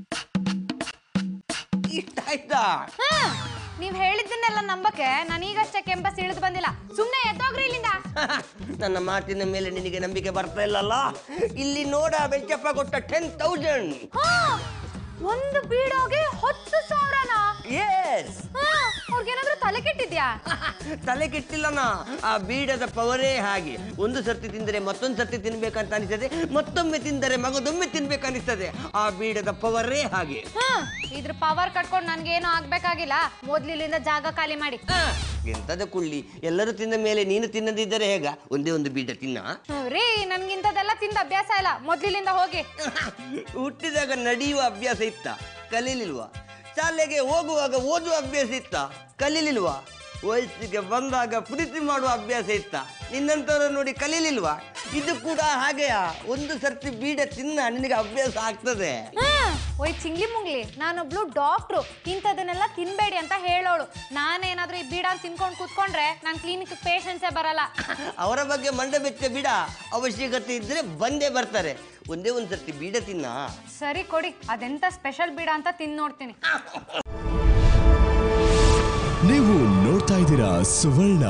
ಇಷ್ಟ ಆಯ್ತಾ ಹ್ಮ್. ನೀವ್ ಹೇಳಿದ್ದನ್ನೆಲ್ಲ ನಂಬಕ್ಕೆ ನಾನೀಗಷ್ಟೇ ಕೆಂಪಸ್ ಇಳಿದು ಬಂದಿಲ್ಲ ಸುಮ್ನೆ ಎದ್ದೋಗ್ರಿ ಇಲ್ಲಿಂದ ನನ್ನ ಮಾತಿನ ಮೇಲೆ ನಿನಗೆ ನಂಬಿಕೆ ಬರ್ತಾ ಇಲ್ಲಲ್ಲ ಇಲ್ಲಿ ನೋಡ ಬೆಚ್ಚಪ್ಪ ಕೊಟ್ಟ ಟೆನ್ ತೌಸಂಡ್ ಹಾ, ಒಂದು ಬೀಡೋಗೆ ಹತ್ತು ಸಾವಿರನಾ ಎಸ್ ಅವ್ರಿಗೇನಾದ್ರೂ ತಲೆ ಕೆಟ್ಟಿದ್ಯಾ ತಲೆ ಕೆಟ್ಟಿಲ್ಲನ ಆ ಬೀಡದ ಪವರೇ ಹಾಗೆ ಒಂದು ಸರ್ತಿ ತಿಂದರೆ ಮತ್ತೊಂದು ಸರ್ತಿ ತಿನ್ಬೇಕಂತ ಅನಿಸ್ತದೆ ಮತ್ತೊಮ್ಮೆ ತಿಂದರೆ ಮಗದೊಮ್ಮೆ ತಿನ್ಬೇಕನ್ನಿಸ್ತದೆ ಆ ಬೀಡದ ಪವರೇ ಹಾಗೆ ಹ್ಮ್ ಇದ್ರ ಪವರ್ ಕಟ್ಕೊಂಡು ನನ್ಗೇನು ಆಗ್ಬೇಕಾಗಿಲ್ಲ ಮೊದ್ಲು ಇಲ್ಲಿಂದ ಜಾಗ ಖಾಲಿ ಮಾಡಿ ಆ, ಎಂತದ ಕುಳ್ಳಿ ಎಲ್ಲರೂ ತಿಂದ ಮೇಲೆ ನೀನು ತಿನ್ನದಿದ್ದರೆ ಹೇಗ ಒಂದೇ ಒಂದು ಬೀಡ ತಿನ್ನ ಹ್ಮ್, ರೀ ನನ್ಗಿಂತದೆಲ್ಲ ತಿಂದ ಅಭ್ಯಾಸ ಇಲ್ಲ ಮೊದ್ಲಿನಿಂದ ಹೋಗಿ ಹುಟ್ಟಿದಾಗ ನಡೆಯುವ ಅಭ್ಯಾಸ ಇತ್ತ ಕಲೀಲಿಲ್ವಾ ಶಾಲೆಗೆ ಹೋಗುವಾಗ ಓದುವ ಅಭ್ಯಾಸ ಇತ್ತ ಕಲೀಲಿಲ್ವಾ ವಯಸ್ಸಿಗೆ ಬಂದಾಗ ಪ್ರೀತಿ ಮಾಡುವ ಅಭ್ಯಾಸ ಇತ್ತ ನಿನ್ನಂತವ್ರು ನೋಡಿ ಕಲೀಲಿಲ್ವಾ ಇದು ಕೂಡ ಹಾಗೆಯಾ ಒಂದು ಸರ್ತಿ ಬೀಡ ತಿನ್ನ ನಿನಗೆ ಅಭ್ಯಾಸ ಆಗ್ತದೆ ಹ್ಮ್. ಓಯ್ ಚಿಂಗ್ಲಿ ಮುಂಗ್ಲಿ ನಾನೊಬ್ಳು ಡಾಕ್ಟ್ರು ಇಂಥದನ್ನೆಲ್ಲ ತಿನ್ಬೇಡಿ ಅಂತ ಹೇಳೋಳು ನಾನೇನಾದ್ರೂ ಈ ಬೀಡ ತಿನ್ಕೊಂಡು ಕೂತ್ಕೊಂಡ್ರೆ ನಾನು ಕ್ಲಿನಿಕ್ ಪೇಷನ್ಸೇ ಬರಲ್ಲ ಅವರ ಬಗ್ಗೆ ಮಂಡ ಬೆಚ್ಚ ಬಿಡ ಅವಶ್ಯಕತೆ ಇದ್ರೆ ಬಂದೇ ಬರ್ತಾರೆ ಒಂದೇ ಒಂದು ಸರ್ತಿ ಬೀಡ ತಿನ್ನ ಸರಿ ಕೊಡಿ ಅದೆಂತ ಸ್ಪೆಷಲ್ ಬೀಡ ಅಂತ ತಿನ್ ನೋಡ್ತೀನಿ ನೀವು ನೋಡ್ತಾ ಇದ್ದೀರಾ ಸುವರ್ಣ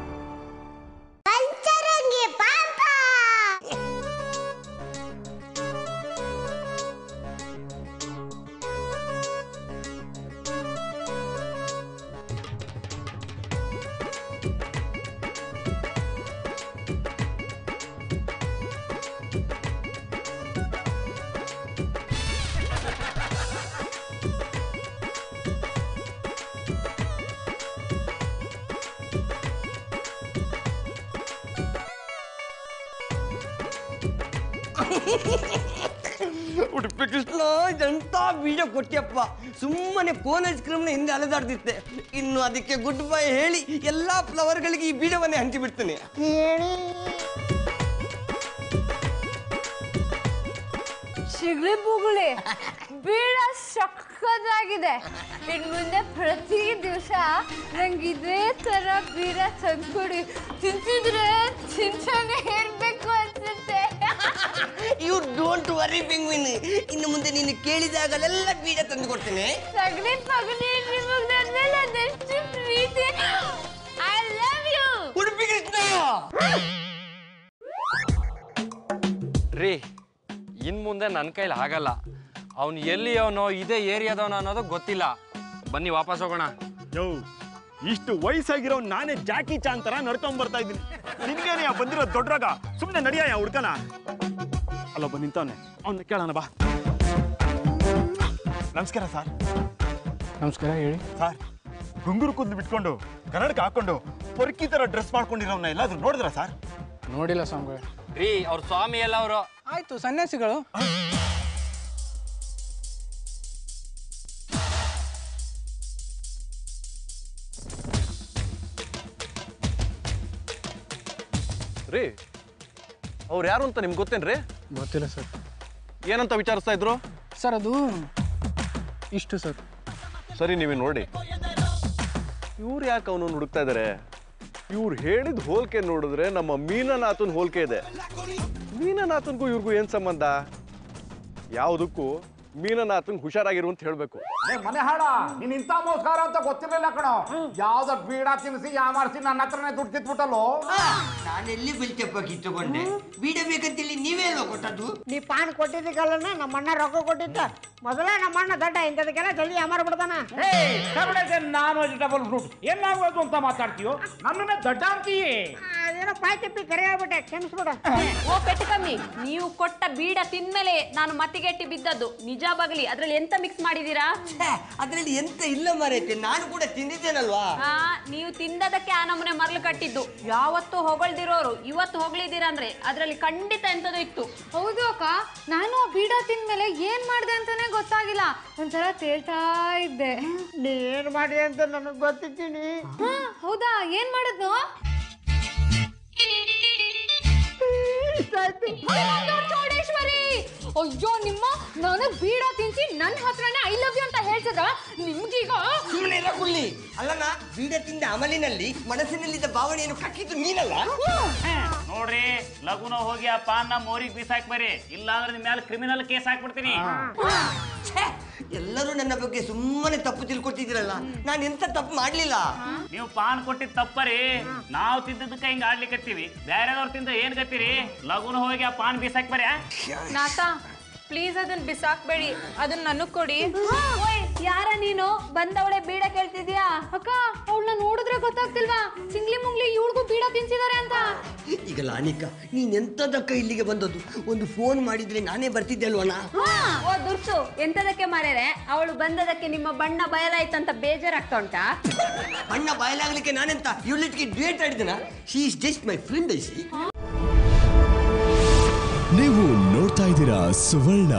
ಉಡುಪಿ ಕೃಷ್ಣ ಇದೆಂತ ಬೀಜ ಕೊಟ್ಟಿಯಪ್ಪ ಸುಮ್ಮನೆ ಕೋನ್ ಐಸ್ ಕ್ರೀಮ್ನ ಹಿಂದೆ ಅಲೆದಾಡ್ತಿತ್ತೆ ಇನ್ನು ಅದಕ್ಕೆ ಗುಡ್ ಬೈ ಹೇಳಿ ಎಲ್ಲಾ ಫ್ಲವರ್ಗಳಿಗೆ ಈ ಬೀಡವನ್ನೇ ಹಂಚಿಬಿಡ್ತೇನೆ ಶಿಗ್ಲಿ ಬುಗುಳಿ ಬೀಡ ಸಕ್ಕದಾಗಿದೆ ಇನ್ ಮುಂದೆ ಪ್ರತಿ ದಿವಸ ನಂಗೆ ಇದೇ ತರ ಬೀಡ ತಂದ್ಕೊಡಿ ತಿಂತಿದ್ರೆ ತಿಂತಾನೆ ಇರ್ಬೇಕು ಅನ್ಸುತ್ತೆ ಯು ಡೋಂಟ್ ವರಿ ಬೆಂಗ್ವಿನ್ ಇನ್ನು ಮುಂದೆ ನೀನು ಕೇಳಿದಾಗಲೆಲ್ಲ ಬೀಡ ತಂದು ಕೊಡ್ತೇನೆ ಸಗಣಿ ಪಗಣಿ ನಿಮಗೆ ನನ್ನ ಮೇಲೆ ಅದೆಷ್ಟು ಪ್ರೀತಿ I love you Udupi Krishna ರೀ ಇನ್ನು ಮುಂದೆ ನನ್ನ ಕೈಲಿ ಆಗಲ್ಲ ಅವನು ಎಲ್ಲಿ ಅವನೋ ಇದೇ ಏರಿಯಾದವನು ಅನ್ನೋದು ಗೊತ್ತಿಲ್ಲ ಬನ್ನಿ ವಾಪಸ್ ಹೋಗೋಣ ಯೋ ಇಷ್ಟು ವಯಸ್ಸಾಗಿರೋ ನಾನೇ ಜಾಕಿ ಚಾನ್ ತರ ನಡ್ಕೊಂಡ್ ಬರ್ತಾ ಇದ್ದೀನಿ ನಿನ್ಗೇನೆ ಬಂದಿರೋ ದೊಡ್ಡರಾಗ ಸುಮ್ಮನೆ ನಡಿಯ ಹುಡ್ಕನ ಅಲ್ಲೊಬ್ಬ ನಿಂತವನೆ ಅವ್ನ ಕೇಳೋಣ ಬಾ ನಮಸ್ಕಾರ ಸರ್ ನಮಸ್ಕಾರ ಹೇಳಿ ಸರ್ ಗುಂಗುರು ಕೂದಲು ಬಿಟ್ಕೊಂಡು ಕನ್ನಡಕ ಹಾಕೊಂಡು ಪೊರ್ಕಿ ತರ ಡ್ರೆಸ್ ಮಾಡ್ಕೊಂಡಿರೋನ್ನ ಎಲ್ಲಾದ್ರೂ ನೋಡಿದ್ರ ಸರ್ ನೋಡಿಲ್ಲ ಸ್ವಾಮಿಗಳು ರೀ ಅವ್ರ ಸ್ವಾಮಿ ಎಲ್ಲ ಅವರು ಆಯ್ತು ಸನ್ಯಾಸಿಗಳು ರೀ ಅವ್ರು ಯಾರು ಅಂತ ನಿಮ್ಗೆ ಗೊತ್ತೇನ್ರಿ ಗೊತ್ತಿಲ್ಲ ಸರ್ ಏನಂತ ವಿಚಾರಿಸ್ತಾ ಇದ್ರು ಸರ್ ಅದು ಇಷ್ಟು ಸರ್ ಸರಿ ನೀವೇ ನೋಡಿ ಇವ್ರು ಯಾಕೆ ಅವನು ಹುಡುಕ್ತಾ ಇದ್ದಾರೆ ಇವ್ರು ಹೇಳಿದ ಹೋಲಿಕೆ ನೋಡಿದ್ರೆ ನಮ್ಮ ಮೀನನಾಥನ್ ಹೋಲಿಕೆ ಇದೆ ಮೀನನಾಥನ್ಗೂ ಇವ್ರಿಗೂ ಏನ್ ಸಂಬಂಧ ಯಾವುದಕ್ಕೂ ಮೀನನಾಥನ್ ಹುಷಾರಾಗಿರು ಅಂತ ಹೇಳ್ಬೇಕು ಏ ಮನೆ ಹಾಡ ನೀನ್ ಇಂಥ ಮೋಸ್ಕಾರ ಅಂತ ಗೊತ್ತಿರಲಿಲ್ಲ ಕಣೋ ಯಾವ್ದ ಬೀಡ ತಿನ್ನಿಸಿ ಯಾಮಾರಿಸಿ ನನ್ನ ಹತ್ರನೇ ದುಡ್ಡು ಕಿತ್ಬಿಟ್ಟಲ್ಲೋ ನಾನೆಲ್ಲಿ ಬೆಲ್ಚಪ್ಪ ಕಿತ್ತುಕೊಂಡೆ ಬೀಡ ಬೇಕಂತೇಳಿ ನೀವೇ ಅಲ್ವಾ ಕೊಟ್ಟದ್ದು ನೀ ಪಾನ್ ಕೊಟ್ಟಿದ್ದಕ್ಕಲ್ಲನ ನಮ್ಮ ಅಣ್ಣ ರೊಕ್ಕ ಕೊಟ್ಟಿದ್ದ ಮೊದಲೇ ನಮ್ಮ ಅಣ್ಣ ದಡ್ಡ ಇಂಥದಕ್ಕೆಲ್ಲ ಜಲ್ದಿ ಅಮರ್ ಬಿಡ್ತಾನ ನಾನ್ ವೆಜಿಟಬಲ್ ಫ್ರೂಟ್ ಏನಾಗೋದು ಅಂತ ಮಾತಾಡ್ತೀಯೋ ನನ್ನನ್ನ ದಡ್ಡ ಅಂತೀಯೇ ಅದೇನೋ ಪಾಯ್ ತಪ್ಪಿ ಕರೆ ಆಗ್ಬಿಟ್ಟೆ ಕ್ಷಮಿಸ್ಬಿಡ ಓ ಪೆಟ್ಟು ಕಮ್ಮಿ ನೀವು ಕೊಟ್ಟ ಬೀಡ ತಿಂದ್ಮೇಲೆ ನಾನು ಮತಿಗೆಟ್ಟಿ ಬಿದ್ದದ್ದು ನಿಜ ಬಗಲಿ ಅದ್ರಲ್ಲಿ ಎಂತ ಮಿಕ್ಸ್ ಮಾಡಿದೀರಾ ಅದ್ರಲ್ಲಿ ಎಂತ ಇಲ್ಲ ಮರೈತೆ ನಾನು ಕೂಡ ತಿಂದಿದ್ದೇನಲ್ವಾ ಆ ನೀವು ತಿಂದದಕ್ಕೆ ಆ ನಮೂನೆ ಮರಳು ಕಟ್ಟಿದ್ದು ಯಾವತ್ತೂ ಹೊಗಳ್ದಿರೋರು ಇವತ್ತು ಹೊಗಳಿದ್ದೀರಾ ಅಂದ್ರೆ ಅದ್ರಲ್ಲಿ ಖಂಡಿತ ಎಂತದೋ ಇತ್ತು ಹೌದು ಅಕ್ಕ ನಾನು ಆ ಬೀಡ ತಿಂದ್ಮೇಲೆ ಏನ್ ಮಾಡ್ದೆ ಅಂತಾನೆ ಗೊತ್ತಾಗಿಲ್ಲ ಒಂಥರ ತೇಳ್ತಾ ಇದ್ದೆ ನೀ ಏನ್ ಮಾಡಿ ಅಂತ ನನಗೆ ಗೊತ್ತಿದ್ದೀನಿ ಹಾ, ಹೌದಾ ಏನ್ ಮಾಡಿದ್ನು ಚೌಡೇಶ್ವರಿ ಅಯ್ಯೋ ನಿಮ್ಮ ನನಗ್ ಬೀಡ ತಿನ್ಸಿ ನನ್ನ ಹತ್ರನೇ ಐ ಲವ್ ಯು ಅಂತ ಹೇಳ್ತಿದ್ರ ನಿಮ್ಗೀಗ ಸುಮ್ಮನೆ ಇರ ಕುಳ್ಳಿ ಅಲ್ಲನ ಬೀಡ ತಿಂದ ಅಮಲಿನಲ್ಲಿ ಮನಸ್ಸಿನಲ್ಲಿದ್ದ ಭಾವನೆಯನ್ನು ಕಕ್ಕಿದ್ದು ನೀನಲ್ಲ ನೋಡ್ರಿ ಲಗುನ ಹೋಗಿ ಆ ಪಾನ್ನ ಮೋರಿಗೆ ಬೀಸಾಕ್ ಬರ್ರಿ ಇಲ್ಲಾಂದ್ರೆ ನಿಮ್ ಮೇಲೆ ಕ್ರಿಮಿನಲ್ ಕೇಸ್ ಹಾಕ್ಬಿಡ್ತೀನಿ ಛೇ, ಎಲ್ಲರೂ ನನ್ನ ಬಗ್ಗೆ ಸುಮ್ಮನೆ ತಪ್ಪು ತಿಳ್ಕೊತಿದ್ದೀರಲ್ಲ ನಾನು ಎಂತ ತಪ್ಪು ಮಾಡ್ಲಿಲ್ಲ ನೀವು ಪಾನ್ ಕೊಟ್ಟಿದ್ ತಪ್ಪರಿ ನಾವು ತಿದ್ದದಕ್ಕೆ ಹಿಂಗ ಆಡ್ಲಿಕತ್ತೀವಿ ಬೇರೆದವ್ರು ತಿಂದ ಏನ್ ಗತ್ತೀರಿ ಲಗುನ ಹೋಗಿ ಆ ಪಾನ್ ಬೀಸಾಕ್ ಬರ್ಯಾ ನಾತ ಪ್ಲೀಸ್ ಅದನ್ನ ಬಿಸಾಕ್ಬೇಡಿ ಅದನ್ನ ನನಗ್ ಕೊಡಿ ಓಯ್ ಯಾರ ನೀನು ಬಂದವಳೆ ಬೀಡ ಕೇಳ್ತಿದ್ಯಾ ಅಕ್ಕ ಅವಳನ್ನ ನೋಡಿದ್ರೆ ಗೊತ್ತಾಗ್ತಿಲ್ವಾ ಚಿಂಗ್ಲಿ ಮುಂಗ್ಲಿ ಇವಳಿಗೂ ಬೀಡ ತಿನ್ಸಿದಾರೆ ಅಂತ ಈಗ ಲಾನಿಕ ನೀನ್ ಎಂತದಕ್ಕ ಇಲ್ಲಿಗೆ ಬಂದದ್ದು ಒಂದು ಫೋನ್ ಮಾಡಿದ್ರೆ ನಾನೇ ಬರ್ತಿದ್ದೆ ಅಲ್ವಣ್ಣ ಓ ದುರ್ಸು ಎಂತದಕ್ಕೆ ಮಾರೇರೆ ಅವಳು ಬಂದದಕ್ಕೆ ನಿಮ್ಮ ಬಣ್ಣ ಬಯಲಾಯ್ತಂತ ಬೇಜಾರಾಗ್ತಾ ಉಂಟಾ ಅಣ್ಣ ಬಾಯಲಾಗ್ಲಿಕ್ಕೆ ನಾನೆಂತ ಇವಳಿಗೆ ಡೇಟ್ ಆಡಿದನ she is just my friend I see ನೀವು ನೋಡ್ತಾ ಇದ್ದೀರಾ ಸುವರ್ಣ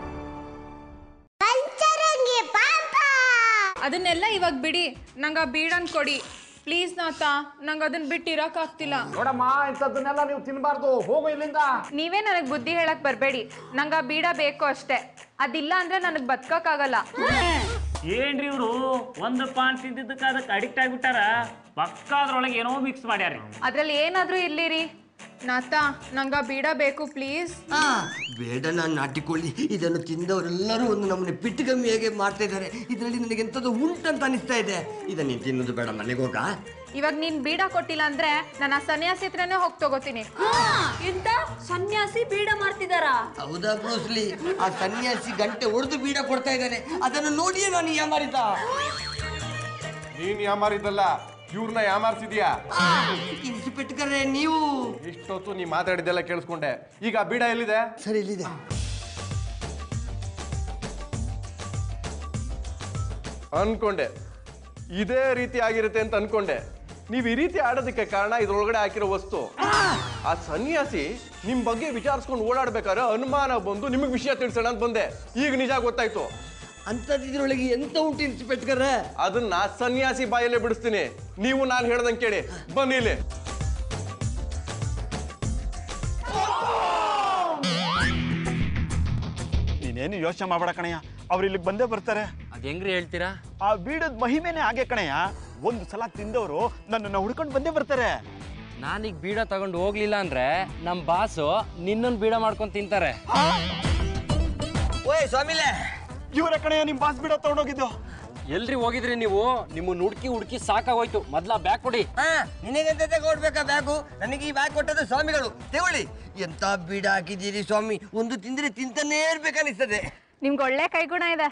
ಅದನ್ನೆಲ್ಲ ಇವಾಗ ಬಿಡಿ ನಂಗೆ ಆ ಬೀಡನ್ ಕೊಡಿ ಪ್ಲೀಸ್ ನಾತ ನಂಗೆ ಅದನ್ನ ಬಿಟ್ಟು ಇರಕ್ಕಾಗ್ತಿಲ್ಲ ನೋಡಮ್ಮ ಇಂಥದ್ದನ್ನೆಲ್ಲ ನೀವು ತಿನ್ನಬಾರ್ದು ಹೋಗು ಇಲ್ಲಿಂದ ನೀವೇ ನನಗೆ ಬುದ್ಧಿ ಹೇಳಕ್ ಬರಬೇಡಿ ನಂಗೆ ಆ ಬೀಡ ಬೇಕು ಅಷ್ಟೇ ಅದಿಲ್ಲ ಅಂದ್ರೆ ನನಗೆ ಬದುಕಕ್ಕಾಗಲ್ಲ ಏನ್ರಿ ಇವರು ಒಂದು ಪಾನ್ ತಿಂದಿದ್ದಕ್ಕೆ ಅದಕ್ಕೆ ಅಡಿಕ್ಟ್ ಆಗಿಬಿಟ್ಟಾರ ಪಕ್ಕ ಅದ್ರೊಳಗೆ ಏನೋ ಮಿಕ್ಸ್ ಮಾಡ್ಯಾರಿ ಅದ್ರಲ್ಲಿ ಏನಾದ್ರೂ ಇಲ್ಲಿರಿ ನಾತ ನಂಗೆ ಆ ಬೀಡ ಬೇಕು ಪ್ಲೀಸ್ ಬೇಡ ನಾನು ನಾಟಿಕೊಳ್ಳಿ ಇದನ್ನು ತಿಂದವರೆಲ್ಲರೂ ಒಂದು ನಮ್ಮನೆ ಪಿಟ್ಟು ಕಮ್ಮಿ ಹೇಗೆ ಮಾಡ್ತಾ ಇದ್ದಾರೆ ಇದರಲ್ಲಿ ನನಗೆ ಎಂಥದ್ದು ಉಂಟಂತ ಅನಿಸ್ತಾ ಇದೆ ಇದನ್ನ ನೀನು ತಿನ್ನೋದು ಬೇಡ ಮನೆಗೆ ಹೋಗ ಇವಾಗ ನೀನ್ ಬೀಡ ಕೊಟ್ಟಿಲ್ಲ ಅಂದ್ರೆ ನಾನು ಆ ಸನ್ಯಾಸಿ ಹತ್ರನೇ ಹೋಗಿ ತಗೋತೀನಿ ಎಂತ ಸನ್ಯಾಸಿ ಬೀಡ ಮಾಡ್ತಿದಾರಾ ಹೌದಾ ಬ್ರೂಸ್ಲಿ ಆ ಸನ್ಯಾಸಿ ಗಂಟೆ ಹೊಡೆದು ಬೀಡ ಕೊಡ್ತಾ ಇದ್ದಾನೆ ಅದನ್ನು ನೋಡಿಯೇ ನಾನು ಯಾಮಾರಿತ ನೀನ್ ಯಾಮಾರಿದ್ದಲ್ಲ ಇವ್ರನ್ನ ಯಾಮಾರಿಸಿದ್ಯಾ ಇನ್ಸ್ಪೆಕ್ಟರ್ ನೀವು ಇಷ್ಟೊತ್ತು ನೀ ಮಾತಾಡಿದ್ದೆಲ್ಲ ಕೇಳಿಸ್ಕೊಂಡೆ ಈಗ ಆ ಬೀಡ ಎಲ್ಲಿದೆ ಸರಿ ಇಲ್ಲಿದೆ ಅನ್ಕೊಂಡೆ ಇದೇ ರೀತಿ ಆಗಿರುತ್ತೆ ಅಂತ ಅನ್ಕೊಂಡೆ ನೀವ್ ಈ ರೀತಿ ಆಡೋದಕ್ಕೆ ಕಾರಣ ಇದ್ರೊಳಗಡೆ ಹಾಕಿರೋ ವಸ್ತು ಆ ಸನ್ಯಾಸಿ ನಿಮ್ ಬಗ್ಗೆ ವಿಚಾರಿಸ್ಕೊಂಡು ಓಡಾಡ್ಬೇಕಾದ್ರೆ ಅನುಮಾನ ಬಂದು ನಿಮಗ್ ವಿಷಯ ತಿಳಿಸೋಣ ಅಂತ ಬಂದೆ ಈಗ ನಿಜ ಗೊತ್ತಾಯ್ತು ಅಂಥದ್ದು ಇದ್ರೊಳಗೆ ಎಂತ ಉಂಟು ಇನ್ಸ್ಪೆಕ್ಟರ್ ಅದನ್ನ ಸನ್ಯಾಸಿ ಬಾಯಲ್ಲೇ ಬಿಡಿಸ್ತೀನಿ ನೀವು ನಾನು ಹೇಳ್ದಂಗೆ ಕೇಳಿ ಬನ್ನಿ ಇಲ್ಲಿ ನೀನೇನು ಯೋಚನೆ ಮಾಡಬೇಡ ಕಣಯ್ಯ ಅವ್ರು ಇಲ್ಲಿಗೆ ಬಂದೇ ಬರ್ತಾರೆ ಅದ್ ಹೆಂಗ್ರಿ ಹೇಳ್ತೀರಾ ಆ ಬೀಡದ ಮಹಿಮೆನೆ ಹಾಗೆ ಕಣಯ್ಯ ಒಂದು ಸಲ ತಿಂದವರು ನನ್ನನ್ನು ಹುಡ್ಕೊಂಡು ಬಂದೇ ಬರ್ತಾರೆ ನಾನೀಗ ಬೀಡ ತಗೊಂಡು ಹೋಗ್ಲಿಲ್ಲ ಅಂದ್ರೆ ನಮ್ಮ ಬಾಸು ನಿನ್ನನ್ನು ಬೀಡ ಮಾಡ್ಕೊಂಡು ತಿಂತಾರೆ ಓಯ್ ಸ್ವಾಮಿಲೇ ಇವರ ಕಣಯ್ಯ ನಿಮ್ ಬಾಸ್ ಬೀಡ ತಗೊಂಡೋಗಿದ್ದು ಎಲ್ರಿ ಹೋಗಿದ್ರಿ ನೀವು ನಿಮ್ಮನ್ನ ಹುಡುಕಿ ಹುಡುಕಿ ಸಾಕಾಗೋಯ್ತು ಮೊದ್ಲ ಬ್ಯಾಗ್ ಕೊಡಿ ಹಾ ನಿನಗೆಂತ ತಗೊಡ್ಬೇಕಾ ಬ್ಯಾಗು ನನಗೆ ಈ ಬ್ಯಾಗ್ ಕೊಟ್ಟದ್ದು ಸ್ವಾಮಿಗಳು ತಗೊಳ್ಳಿ ಎಂತ ಬೀಡ ಹಾಕಿದ್ದೀರಿ ಸ್ವಾಮಿ ಒಂದು ತಿಂದ್ರೆ ತಿಂತಾನೇ ಇರ್ಬೇಕನ್ನಿಸ್ತದೆ ನಿಮ್ಗೆ ಒಳ್ಳೆ ಕೈಗುಣ ಇದೆ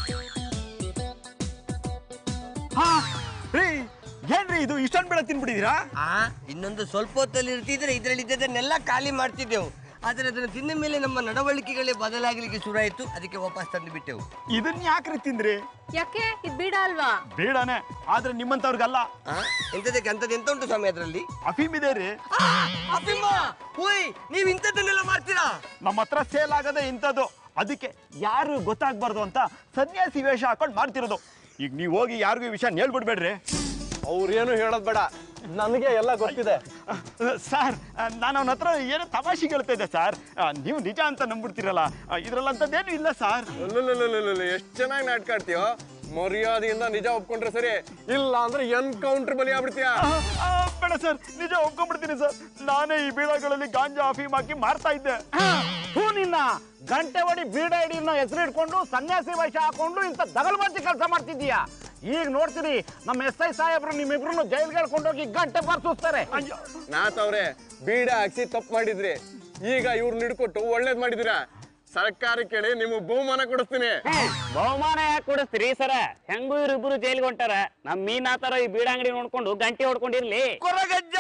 ಹಾ ರೀ ಏನ್ರಿ ಇದು ಇಷ್ಟೊಂದು ಬೇಡ ತಿನ್ಬಿಟ್ಟಿದ್ದೀರಾ ಆ ಇನ್ನೊಂದು ಸ್ವಲ್ಪ ಹೊತ್ತಲ್ಲಿ ಇರ್ತಿದ್ರೆ ಇದರಲ್ಲಿ ಇದ್ದದನ್ನೆಲ್ಲ ಖಾಲಿ ಮಾಡ್ತಿದ್ದೆವು ಆದರೆ ಅದನ್ನು ತಿಂದ ಮೇಲೆ ನಮ್ಮ ನಡವಳಿಕೆಗಳೇ ಬದಲಾಗಲಿಕ್ಕೆ ಶುರುವಾಯಿತು ಅದಕ್ಕೆ ವಾಪಸ್ ತಂದು ಬಿಟ್ಟೆವು ಇದನ್ನ ಯಾಕ್ರಿ ತಿಂದ್ರಿ ಯಾಕೆ ಇದು ಬೀಡ ಅಲ್ವಾ ಬೇಡನೆ ಆದ್ರೆ ನಿಮ್ಮಂತವ್ರಿಗಲ್ಲ ಆ? ಎಂತದಕ್ಕೆ ಅಂತದ್ದು ಎಂತ ಉಂಟು ಸ್ವಾಮಿ ಅದರಲ್ಲಿ ಅಫೀಮ್ ಇದೆ ರೀ ಅಭಿಮ್ಮ ಓಯ್ ನೀವು ಇಂಥದ್ದನ್ನೆಲ್ಲ ಮಾಡ್ತೀರಾ ನಮ್ಮ ಹತ್ರ ಸೇಲ್ ಆಗದೆ ಇಂಥದ್ದು ಅದಕ್ಕೆ ಯಾರು ಗೊತ್ತಾಗ್ಬಾರ್ದು ಅಂತ ಸನ್ಯಾಸಿ ವೇಷ ಹಾಕೊಂಡು ಮಾಡ್ತಿರೋದು ಈಗ ನೀವು ಹೋಗಿ ಯಾರಿಗೂ ಈ ವಿಷಯ ಹೇಳ್ಬಿಡ್ಬೇಡ್ರಿ ಅವ್ರೇನು ಹೇಳೋದ್ ಬೇಡ ನನಗೆ ಎಲ್ಲ ಗೊತ್ತಿದೆ ಸರ್ ನಾನು ಅವನ ಹತ್ರ ಏನೋ ತಮಾಷೆಗೆ ಹೇಳ್ತಾ ಇದ್ದೆ ಸರ್ ನೀವು ನಿಜ ಅಂತ ನಂಬಿಡ್ತೀರಲ್ಲ ಇದ್ರಲ್ಲಂಥದ್ದೇನು ಇಲ್ಲ ಸರ್ ಎಷ್ಟು ಚೆನ್ನಾಗಿ ನಾಟಕ ಆಡ್ತೀಯೋ ಮರ್ಯಾದೆಯಿಂದ ನಿಜ ಒಪ್ಕೊಂಡ್ರೆ ಸರಿ ಇಲ್ಲ ಅಂದ್ರೆ ಎನ್ಕೌಂಟರ್ ಬಲಿ ಆಗ್ಬಿಡ್ತೀಯ ಆ, ಬೇಡ ಸರ್ ನಿಜ ಒಪ್ಕೊಂಡ್ಬಿಡ್ತೀನಿ ಸರ್ ನಾನೇ ಈ ಬೀಳಗಳಲ್ಲಿ ಗಾಂಜಾ ಅಫೀಮ್ ಹಾಕಿ ಮಾರ್ತಾ ಇದ್ದೆ ಹೂ ನಿನ್ನ ಗಂಟೆ ಹೊಡಿ ಬೀಡ ಹಿಡಿನ ಹೆಸರಿಟ್ಕೊಂಡು ಸನ್ಯಾಸಿ ವೇಷ ಹಾಕೊಂಡು ಇಂಥ ದಗಲ್ಬಂತಿ ಕೆಲಸ ಮಾಡ್ತಿದ್ದೀಯಾ ಈಗ ನೋಡ್ತೀನಿ ನಮ್ಮ ಎಸ್ ಐ ಸಾಹೇಬ್ರು ನಿಮ್ಮಿಬ್ರು ಜೈಲ್ಗೆ ಹೇಳ್ಕೊಂಡೋಗಿ ಗಂಟೆ ಬರ್ಸಿಸ್ತಾರೆ ನಾತವ್ರೆ ಬೀಡ ಹಾಕ್ಸಿ ತಪ್ಪು ಮಾಡಿದ್ರಿ ಈಗ ಇವ್ರು ನಿಡ್ಕೊಟ್ಟು ಒಳ್ಳೇದ್ ಮಾಡಿದಿರಾ ಸರ್ಕಾರ ಕೇಳಿ ನಿಮ್ಗೆ ಬಹುಮಾನ ಕೊಡಿಸ್ತೀನಿ ಬಹುಮಾನ ಯಾಕೆ ಕೊಡಿಸ್ತೀರಿ ಸರ ಹೆಂಗೂ ಇವ್ರಿಬ್ರು ಜೈಲ್ಗೆ ಹೊಂಟಾರ ನಮ್ಮ ಮೀನಾ ತರ ಈ ಬೀಡ ಅಂಗಡಿ ನೋಡ್ಕೊಂಡು ಗಂಟೆ ಹೊಡ್ಕೊಂಡಿರ್ಲಿ Koragajja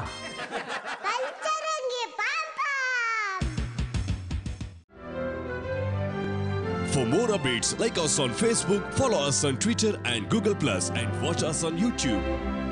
For more updates, like us on Facebook, follow us on Twitter and Google Plus, and watch us on YouTube.